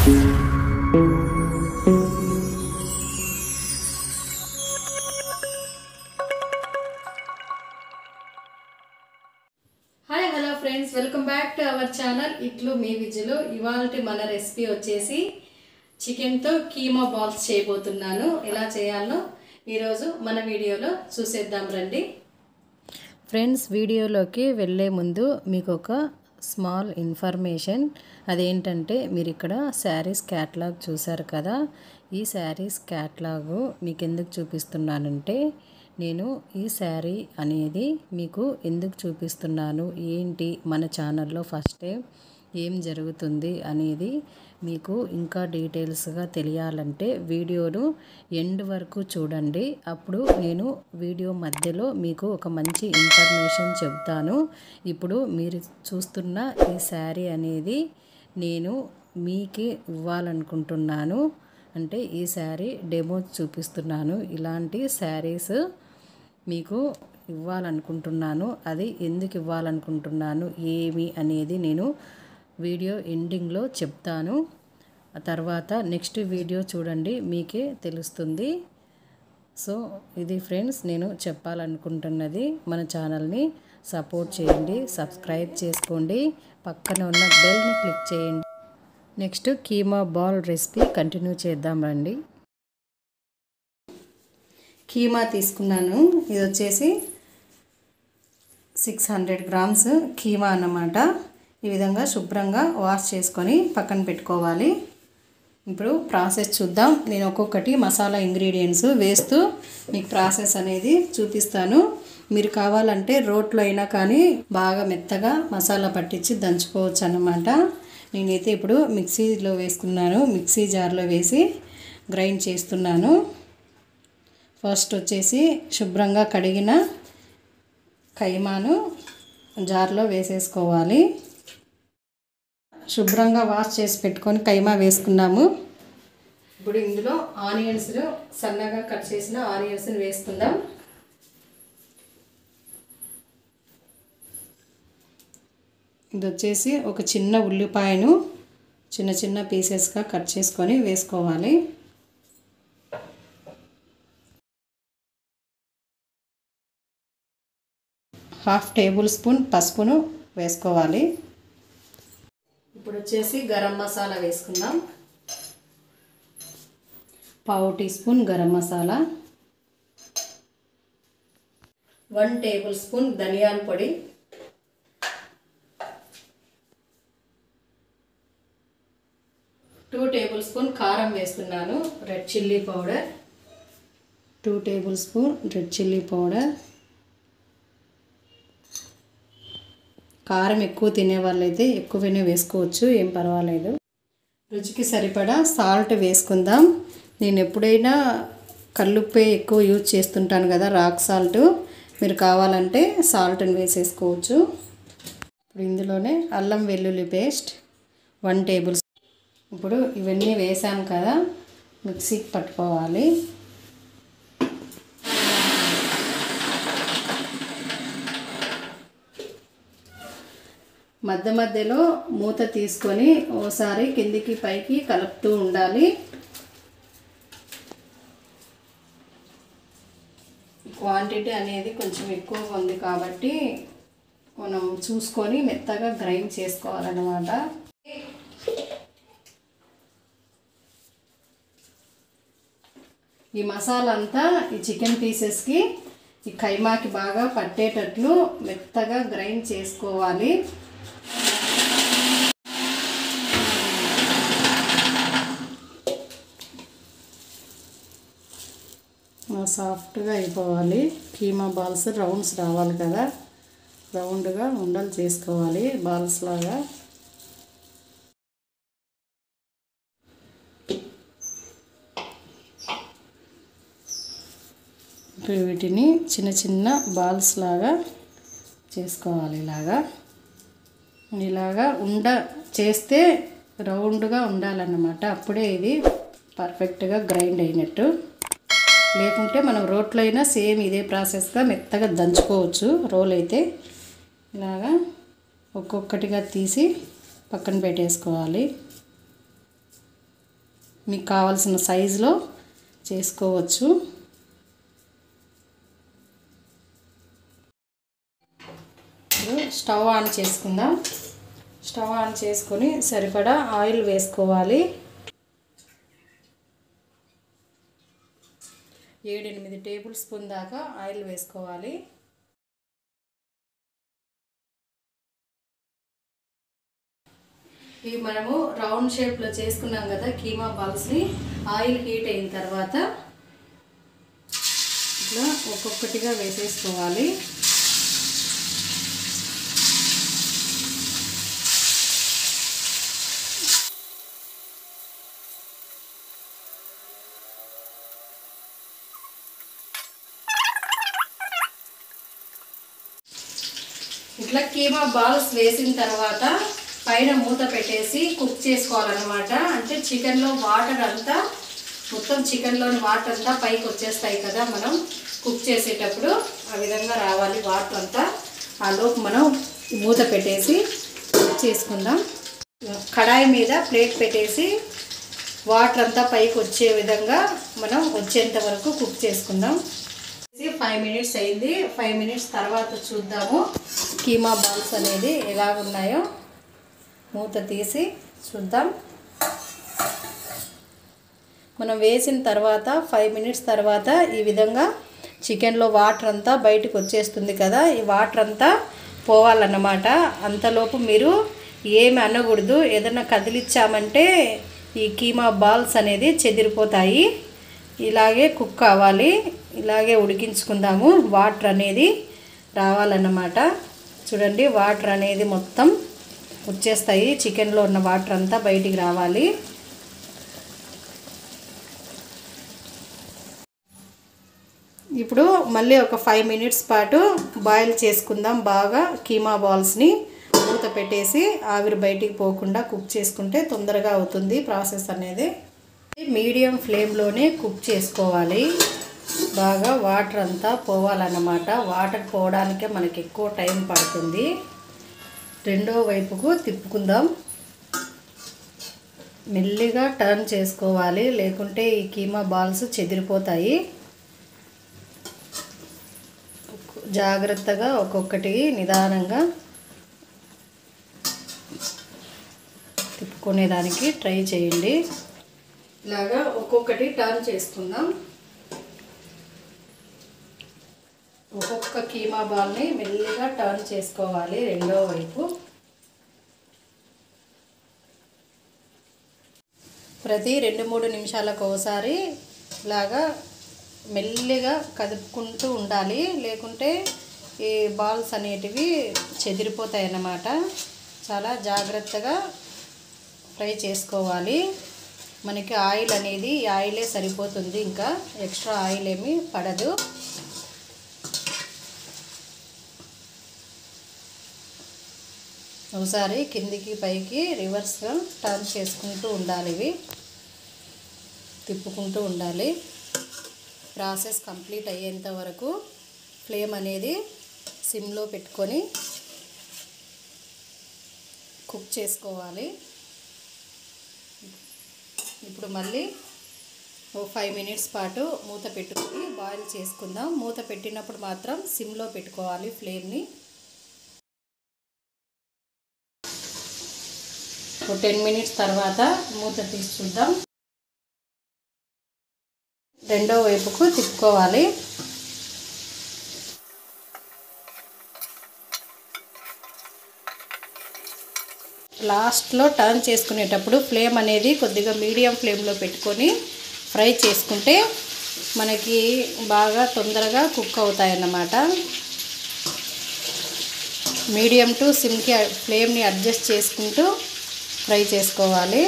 hi hello friends welcome back to our channel ఇట్లు మీ విజులు ఇవాళ మన రెసిపీ వచ్చేసి చికెన్తో కీమా బాల్స్ చేయబోతున్నాను ఎలా చేయాలో ఈరోజు మన వీడియోలో చూసేద్దాం రండి ఫ్రెండ్స్ వీడియోలోకి వెళ్ళే ముందు మీకు ఒక స్మాల్ ఇన్ఫర్మేషన్ అదేంటంటే మీరు ఇక్కడ శారీస్ క్యాట్లాగ్ చూసారు కదా ఈ శారీస్ క్యాట్లాగు మీకు ఎందుకు చూపిస్తున్నానంటే నేను ఈ శారీ అనేది మీకు ఎందుకు చూపిస్తున్నాను ఏంటి మన ఛానల్లో ఫస్ట్ టైం ఏం జరుగుతుంది అనేది మీకు ఇంకా డీటెయిల్స్గా తెలియాలంటే వీడియోను ఎండ్ వరకు చూడండి అప్పుడు నేను వీడియో మధ్యలో మీకు ఒక మంచి ఇన్ఫర్మేషన్ చెప్తాను ఇప్పుడు మీరు చూస్తున్న ఈ శారీ అనేది నేను మీకే ఇవ్వాలనుకుంటున్నాను అంటే ఈ శారీ డెమో చూపిస్తున్నాను ఇలాంటి శారీస్ మీకు ఇవ్వాలనుకుంటున్నాను అది ఎందుకు ఇవ్వాలనుకుంటున్నాను ఏమి అనేది నేను వీడియో ఎండింగ్లో చెప్తాను ఆ తర్వాత నెక్స్ట్ వీడియో చూడండి మీకే తెలుస్తుంది సో ఇది ఫ్రెండ్స్ నేను చెప్పాలనుకుంటున్నది మన ఛానల్ని సపోర్ట్ చేయండి సబ్స్క్రైబ్ చేసుకోండి పక్కన ఉన్న బెల్ని క్లిక్ చేయండి next keema ball recipe continue చేద్దాం రండి కీమా తీసుకున్నాను ఇది వచ్చేసి సిక్స్ హండ్రెడ్ గ్రామ్స్ కీమా అన్నమాట ఈ విధంగా శుభ్రంగా వాష్ చేసుకొని పక్కన పెట్టుకోవాలి ఇప్పుడు ప్రాసెస్ చూద్దాం నేను ఒక్కొక్కటి మసాలా ఇంగ్రీడియంట్స్ వేస్తూ మీకు ప్రాసెస్ అనేది చూపిస్తాను మీరు కావాలంటే రోట్లో అయినా కానీ బాగా మెత్తగా మసాలా పట్టించి దంచుకోవచ్చు అన్నమాట నేనైతే ఇప్పుడు మిక్సీలో వేసుకున్నాను మిక్సీ జార్లో వేసి గ్రైండ్ చేస్తున్నాను ఫస్ట్ వచ్చేసి శుభ్రంగా కడిగిన కైమాను జార్లో వేసేసుకోవాలి శుభ్రంగా వాష్ చేసి పెట్టుకొని కైమా వేసుకున్నాము ఇప్పుడు ఇందులో ఆనియన్స్ సన్నగా కట్ చేసిన ఆనియన్స్ని వేసుకుందాం ఇది వచ్చేసి ఒక చిన్న ఉల్లిపాయను చిన్న చిన్న పీసెస్గా కట్ చేసుకొని వేసుకోవాలి హాఫ్ టేబుల్ స్పూన్ పసుపును వేసుకోవాలి ఇప్పుడు వచ్చేసి గరం మసాలా వేసుకుందాం పావు teaspoon garam masala one tablespoon ధనియాల పొడి టూ టేబుల్ స్పూన్ కారం వేస్తున్నాను red chilli powder two tablespoon red chilli powder కారం ఎక్కువ తినే వాళ్ళైతే ఎక్కువనే వేసుకోవచ్చు ఏం పర్వాలేదు రుచికి సరిపడా సాల్ట్ వేసుకుందాం నేను ఎప్పుడైనా కల్లుప్పే ఎక్కువ యూజ్ చేస్తుంటాను కదా రాక్ సాల్ట్ మీరు కావాలంటే సాల్ట్ని వేసేసుకోవచ్చు ఇప్పుడు ఇందులోనే అల్లం వెల్లుల్లి పేస్ట్ వన్ టేబుల్ ఇప్పుడు ఇవన్నీ వేసాం కదా మిక్సీకి పట్టుకోవాలి మధ్య మధ్యలో మూత తీసుకొని ఓసారి కిందికి పైకి కలుపుతూ ఉండాలి క్వాంటిటీ అనేది కొంచెం ఎక్కువగా ఉంది కాబట్టి మనం చూసుకొని మెత్తగా గ్రైండ్ చేసుకోవాలన్నమాట ఈ మసాలా అంతా ఈ చికెన్ పీసెస్కి ఈ కైమాకి బాగా పట్టేటట్లు మెత్తగా గ్రైండ్ చేసుకోవాలి సాఫ్ట్గా అయిపోవాలి కీమా బాల్స్ రౌండ్స్ రావాలి కదా రౌండ్గా ఉండలు చేసుకోవాలి బాల్స్ లాగా ఇప్పుడు వీటిని చిన్న చిన్న బాల్స్ లాగా చేసుకోవాలి ఇలాగా ఇలాగా ఉండ చేస్తే రౌండ్గా ఉండాలన్నమాట అప్పుడే ఇది పర్ఫెక్ట్గా గ్రైండ్ అయినట్టు లేకుంటే మనం రోట్లో అయినా సేమ్ ఇదే ప్రాసెస్గా మెత్తగా దంచుకోవచ్చు రోల్ అయితే ఇలాగా ఒక్కొక్కటిగా తీసి పక్కన పెట్టేసుకోవాలి మీకు కావాల్సిన సైజులో చేసుకోవచ్చు ఇప్పుడు స్టవ్ ఆన్ చేసుకుందాం స్టవ్ ఆన్ చేసుకొని సరిపడా ఆయిల్ వేసుకోవాలి ఏడెనిమిది టేబుల్ స్పూన్ దాకా ఆయిల్ వేసుకోవాలి ఇవి మనము రౌండ్ షేప్లో చేసుకున్నాం కదా కీమా బాల్స్ని ఆయిల్ హీట్ అయిన తర్వాత ఇట్లా ఒక్కొక్కటిగా వేసేసుకోవాలి ఇట్లా కీమా బాల్స్ వేసిన తర్వాత పైన మూత పెట్టేసి కుక్ చేసుకోవాలన్నమాట అంటే చికెన్లో వాటర్ అంతా మొత్తం చికెన్లోని వాటర్ అంతా పైకి వచ్చేస్తాయి కదా మనం కుక్ చేసేటప్పుడు ఆ విధంగా రావాలి వాటర్ అంతా ఆ లోపు మనం మూత పెట్టేసి కుక్ చేసుకుందాం కడాయి మీద ప్లేట్ పెట్టేసి వాటర్ అంతా పైకి వచ్చే విధంగా మనం వచ్చేంత వరకు కుక్ చేసుకుందాం ఫైవ్ మినిట్స్ అయింది ఫైవ్ మినిట్స్ తర్వాత చూద్దాము కీమా బాల్స్ అనేది ఎలాగున్నాయో మూత తీసి చూద్దాం మనం వేసిన తర్వాత ఫైవ్ మినిట్స్ తర్వాత ఈ విధంగా చికెన్లో వాటర్ అంతా బయటకు వచ్చేస్తుంది కదా ఈ వాటర్ అంతా పోవాలన్నమాట అంతలోపు మీరు ఏమి అనకూడదు ఏదైనా కదిలిచ్చామంటే ఈ కీమా బాల్స్ అనేది చెదిరిపోతాయి ఇలాగే కుక్ కావాలి ఇలాగే ఉడికించుకుందాము వాటర్ అనేది రావాలన్నమాట చూడండి వాటర్ అనేది మొత్తం వచ్చేస్తాయి చికెన్లో ఉన్న వాటర్ అంతా బయటికి రావాలి ఇప్పుడు మళ్ళీ ఒక ఫైవ్ మినిట్స్ పాటు బాయిల్ చేసుకుందాం బాగా కీమా బాల్స్ని మూత పెట్టేసి ఆవిరి బయటికి పోకుండా కుక్ చేసుకుంటే తొందరగా అవుతుంది ప్రాసెస్ అనేది మీడియం ఫ్లేమ్లోనే కుక్ చేసుకోవాలి బాగా వాటర్ అంతా పోవాలన్నమాట వాటర్ పోవడానికే మనకి ఎక్కువ టైం పడుతుంది రెండో వైపుకు తిప్పుకుందాం మెల్లిగా టర్న్ చేసుకోవాలి లేకుంటే ఈ కీమా బాల్స్ చెదిరిపోతాయి జాగ్రత్తగా ఒక్కొక్కటి నిదానంగా తిప్పుకునేదానికి ట్రై చేయండి ఇలాగా ఒక్కొక్కటి టర్న్ చేసుకుందాం ఒక్కొక్క కీమా బాల్ని మెల్లిగా టర్న్ చేసుకోవాలి రెండో వైపు ప్రతి రెండు మూడు నిమిషాలకు ఒకసారి ఇలాగా మెల్లిగా కదుపుకుంటూ ఉండాలి లేకుంటే ఈ బాల్స్ అనేటివి చెదిరిపోతాయి అన్నమాట చాలా జాగ్రత్తగా ఫ్రై చేసుకోవాలి మనకి ఆయిల్ అనేది ఈ ఆయిలే సరిపోతుంది ఇంకా ఎక్స్ట్రా ఆయిల్ ఏమీ పడదు ఒకసారి కిందికి పైకి రివర్స్గా టర్న్ చేసుకుంటూ ఉండాలి ఇవి తిప్పుకుంటూ ఉండాలి ప్రాసెస్ కంప్లీట్ అయ్యేంత వరకు ఫ్లేమ్ అనేది సిమ్లో పెట్టుకొని కుక్ చేసుకోవాలి ఇప్పుడు మళ్ళీ ఓ ఫైవ్ మినిట్స్ పాటు మూత పెట్టుకొని బాయిల్ చేసుకుందాం మూత పెట్టినప్పుడు మాత్రం సిమ్లో పెట్టుకోవాలి ఫ్లేమ్ని ఒక టెన్ మినిట్స్ తర్వాత మూత తీసి చూద్దాం రెండో వైపుకు తిప్పుకోవాలి లాస్ట్లో టర్న్ చేసుకునేటప్పుడు ఫ్లేమ్ అనేది కొద్దిగా మీడియం ఫ్లేమ్లో పెట్టుకొని ఫ్రై చేసుకుంటే మనకి బాగా తొందరగా కుక్ అవుతాయి అన్నమాట మీడియం టు సిమ్కి ఫ్లేమ్ని అడ్జస్ట్ చేసుకుంటూ ఫ్రై చేసుకోవాలి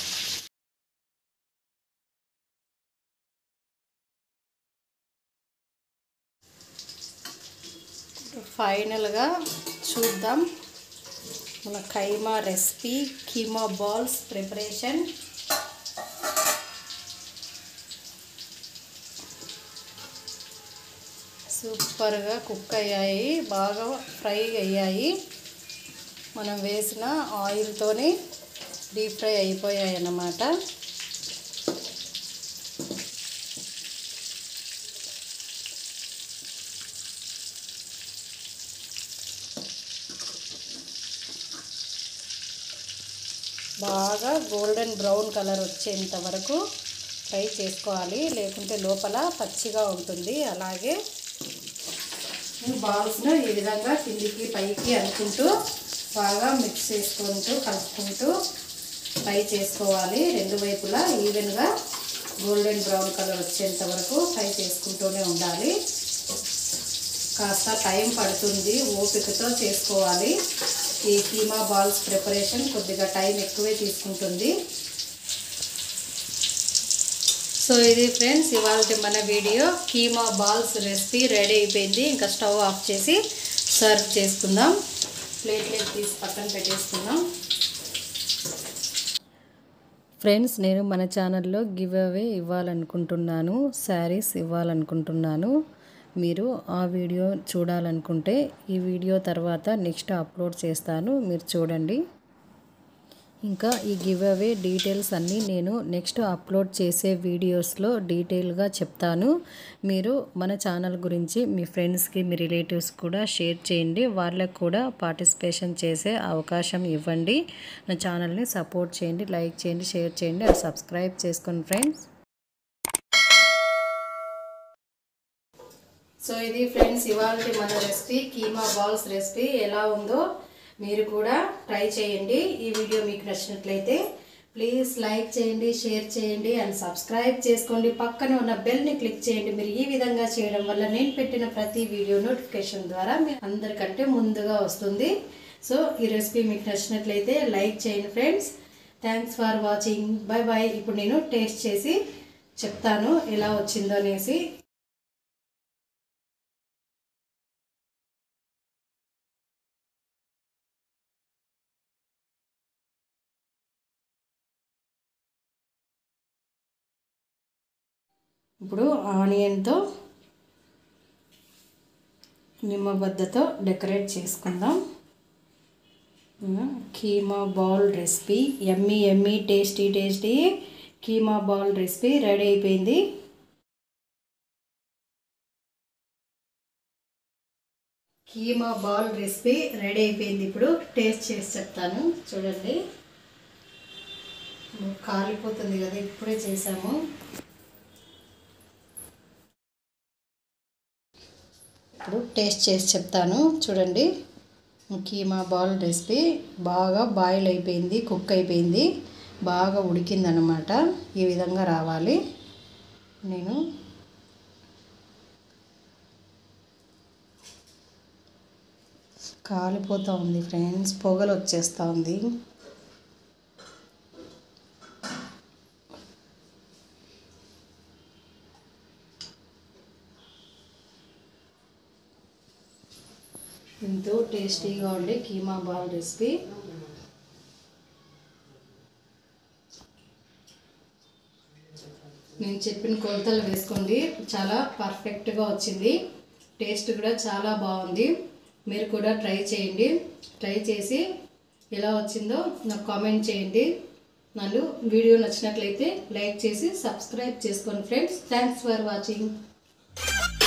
ఫైనల్గా చూద్దాం మన keema recipe keema balls preparation సూపర్గా కుక్ అయ్యాయి బాగా ఫ్రై అయ్యాయి మనం వేసిన ఆయిల్తోనే డీప్ ఫ్రై అయిపోయాయి అన్నమాట బాగా గోల్డెన్ బ్రౌన్ కలర్ వచ్చేంత వరకు ఫ్రై చేసుకోవాలి లేకుంటే లోపల పచ్చిగా ఉంటుంది అలాగే బాల్స్ను ఈ విధంగా కిందికి పైకి అనుకుంటూ బాగా మిక్స్ చేసుకుంటూ కలుపుకుంటూ ఫ్రై చేసుకోవాలి రెండు వైపులా ఈవెన్గా గోల్డెన్ బ్రౌన్ కలర్ వచ్చేంత వరకు ఫ్రై చేసుకుంటూనే ఉండాలి కాస్త టైం పడుతుంది ఓపికతో చేసుకోవాలి ఈ కీమా బాల్స్ ప్రిపరేషన్ కొద్దిగా టైం ఎక్కువే తీసుకుంటుంది సో ఇది ఫ్రెండ్స్ ఇవాళ మన video keema balls recipe ready అయిపోయింది ఇంకా స్టవ్ ఆఫ్ చేసి సర్వ్ చేసుకుందాం ప్లేట్లోకి తీసి పక్కన పెట్టేసుకుందాం ఫ్రెండ్స్ నేను మన ఛానల్లో గివ్ అవే ఇవ్వాలనుకుంటున్నాను శారీస్ ఇవ్వాలనుకుంటున్నాను మీరు ఆ వీడియో చూడాలనుకుంటే ఈ వీడియో తర్వాత నెక్స్ట్ అప్లోడ్ చేస్తాను మీరు చూడండి ఇంకా ఈ గివ్ అవే డీటెయిల్స్ అన్నీ నేను నెక్స్ట్ అప్లోడ్ చేసే వీడియోస్లో డీటెయిల్గా చెప్తాను మీరు మన ఛానల్ గురించి మీ ఫ్రెండ్స్కి మీ రిలేటివ్స్ కూడా షేర్ చేయండి వాళ్ళకు కూడా పార్టిసిపేషన్ చేసే అవకాశం ఇవ్వండి నా ఛానల్ని సపోర్ట్ చేయండి లైక్ చేయండి షేర్ చేయండి అండ్ సబ్స్క్రైబ్ చేసుకోండి ఫ్రెండ్స్ సో ఇది ఫ్రెండ్స్ ఇవాళ మన రెసిపీ కీమా బాల్స్ రెసిపీ ఎలా ఉందో మీరు కూడా ట్రై చేయండి ఈ వీడియో మీకు నచ్చినట్లయితే ప్లీజ్ లైక్ చేయండి షేర్ చేయండి అండ్ సబ్స్క్రైబ్ చేసుకోండి పక్కన ఉన్న బెల్ని క్లిక్ చేయండి మీరు ఈ విధంగా చేయడం వల్ల నేను పెట్టిన ప్రతి వీడియో నోటిఫికేషన్ ద్వారా మీ అందరికంటే ముందుగా వస్తుంది సో ఈ రెసిపీ మీకు నచ్చినట్లయితే లైక్ చేయండి friends thanks for watching bye bye ఇప్పుడు నేను టేస్ట్ చేసి చెప్తాను ఎలా వచ్చిందో అనేసి ఇప్పుడు ఆనియన్తో నిమ్మబద్దతో డెకరేట్ చేసుకుందాం keema ball recipe yummy yummy tasty tasty keema ball recipe ready అయిపోయింది కీమా బాల్ రెసిపీ రెడీ అయిపోయింది ఇప్పుడు టేస్ట్ చేసి చెప్తాను చూడండి కాలిపోతుంది కదా ఇప్పుడే చేసాము ఇప్పుడు టేస్ట్ చేసి చెప్తాను చూడండి కీమా బాల్ రెసిపీ బాగా బాయిల్ అయిపోయింది కుక్ అయిపోయింది బాగా ఉడికిందనమాట ఈ విధంగా రావాలి నేను కాలిపోతూ ఉంది ఫ్రెండ్స్ పొగలు వచ్చేస్తూ ఉంది ఎంతో టేస్టీగా ఉండే కీమా బాల్ రెసిపీ నేను చెప్పిన కొలతలు వేసుకోండి చాలా పర్ఫెక్ట్గా వచ్చింది టేస్ట్ కూడా చాలా బాగుంది మీరు కూడా ట్రై చేయండి ట్రై చేసి ఎలా వచ్చిందో నాకు కామెంట్ చేయండి నన్ను వీడియో నచ్చినట్లయితే లైక్ చేసి సబ్స్క్రైబ్ చేసుకోండి ఫ్రెండ్స్ థ్యాంక్స్ ఫర్ వాచింగ్